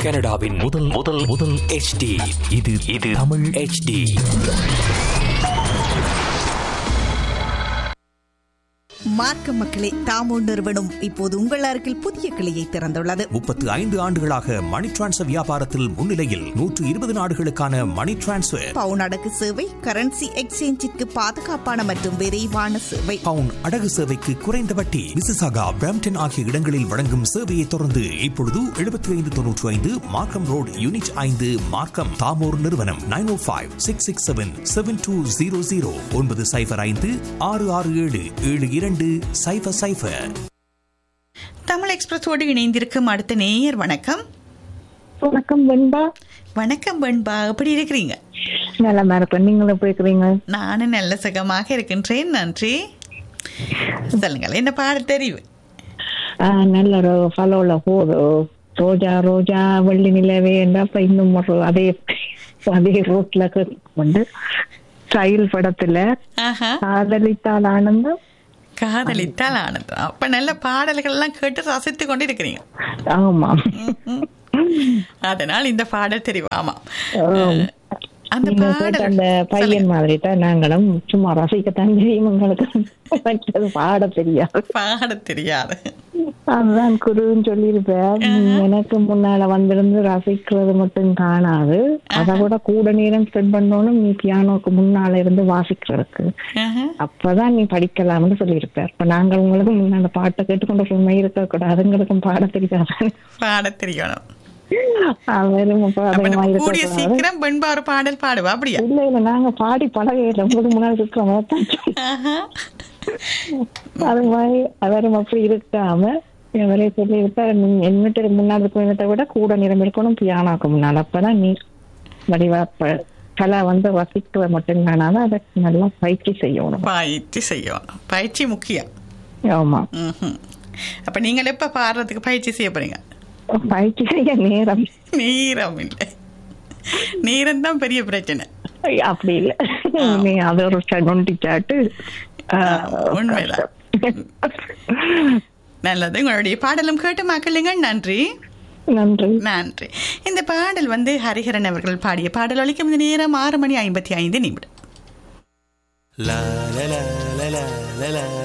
கனடாவின் முதல் முதல் முதல் HD இது இது தமிழ் HD மார்க்க மக்களே தாமோ நிறுவனம் இப்போது உங்கள் அருகில் புதிய கிளையை திறந்துள்ளது முப்பத்து ஐந்து ஆண்டுகளாக மணி டிரான்ஸ்ஃபர் வியாபாரத்தில் முன்னிலையில் நூற்று இருபது நாடுகளுக்கான மணி டிரான்ஸ்ஃபர் பவுன் அடகு சேவை கரன்சி எக்ஸ்சேஞ்சிற்கு பாதுகாப்பான மற்றும் விரைவான சேவை பவுன் அடகு சேவைக்கு குறைந்த வட்டி மிசிசாகா பிராம்டன் ஆகிய இடங்களில் வழங்கும் சேவையை தொடர்ந்து இப்பொழுது எழுபத்தி ஐந்து தொன்னூற்றி ஐந்து மார்க்கம் ரோட் யூனிட் ஐந்து மார்க்கம் தாமோர் நிறுவனம் nine O five six six seven seven two zero zero ஒன்பது சைஃபர் ஐந்து ஆறு ஆறு ஏழு ஏழு இரண்டு சைஃபர் சைஃபர் தமிழ் எக்ஸ்பிரஸோடு இணைந்திருக்கும் அடுத்த நேயர் வணக்கம் வணக்கம் வெண்பா வணக்கம் வெண்பா எப்படி இருக்கிறீங்க நலமா இருக்கேன் நீங்களும் போய்க்கிறீங்க நானும் நல்ல சுகமாக இருக்கின்றேன் நன்றி சொல்லுங்கள் என்ன பாட தெரியும் நல்ல ஒரு ஃபாலோல போது ரோஜா ரோஜா வெள்ளி நிலவே அப்ப இன்னும் ஒரு அதே அதே ரோட்ல கொண்டு ஸ்டைல் படத்துல ஆஹா காதலித்தால் ஆனந்தம் காதலித்தால் ஆனந்தம் அப்ப நல்ல பாடல்கள் எல்லாம் கேட்டு ரசித்து கொண்டு இருக்கிறீங்க ஆமா அதனால் இந்த பாடல் தெரியும் ஆமா ஆம். அந்த நீங்க கேட்ட பாடல் அந்த பையன் மாதிரி தான் நாங்களும் சும்மா ரசிக்கத்தான் தெரியும் உங்களுக்கு மற்றது பாட தெரியாது பாட தெரியாது அதுதான் குருன்னு சொல்லியிருப்பேன் எனக்கு முன்னால வந்திருந்து ரசிக்கிறது மட்டும் காணாது அதை விட கூட நேரம் ஸ்பெண்ட் பண்ணணும் நீ பியானோக்கு முன்னால இருந்து வாசிக்கிறதுக்கு ஆஹா. அப்பதான் நீ படிக்கலாம்னு சொல்லியிருப்பார் இப்ப நாங்கள் உங்களுக்கு முன்னால பாட்டை கேட்டுக்கொண்டு சும்மா இருக்க கூடாது எங்களுக்கும் பாட தெரியாது பாட தெரியணும் அவரும் அப்ப பாடமா நம்ம இருக்க கூடிய கூடாது சீக்கிரம் பெண்பா ஒரு பாடல் பாடுவா அப்படியா இல்ல இல்ல நாங்க பாடி பழகையில உங்களுக்கு முன்னாடி இருக்கிறோம் ஆஹா. அது மாதிரி அவரும் அப்படி இருக்காம அவரே சொல்லி இருப்பார் நீ என்னட்டு முன்னாடி இருக்கிறத விட கூட நிறம் இருக்கணும் பியானாக்கு முன்னால் அப்பதான் நீ வடிவா ப- கலை வந்து ரசிக்க மட்டும் காணாம அதை நல்லா பயிற்சி செய்யணும் பயிற்சி செய்யணும் பயிற்சி முக்கியம் ஆமா ம்ஹும். அப்ப நீங்கள் எப்ப பாடுறதுக்கு பயிற்சி செய்ய போறீங்க பயிற்சி செய்ய நேரம் நேரம் இல்லை நேரம் தான் பெரிய பிரச்சனை அப்படி இல்ல நீ அது ஒரு நொண்டி சாட்டு உண்மைதான். நல்லது உங்களுடைய பாடலும் கேட்டு மக்களுங்க நன்றி நன்றி நன்றி இந்த பாடல் வந்து ஹரிஹரன் அவர்கள் பாடிய பாடல் ஒலிக்கும் இந்த நேரம் ஆறு மணி ஐம்பத்தி ஐந்து நிமிடம் La la la la la la la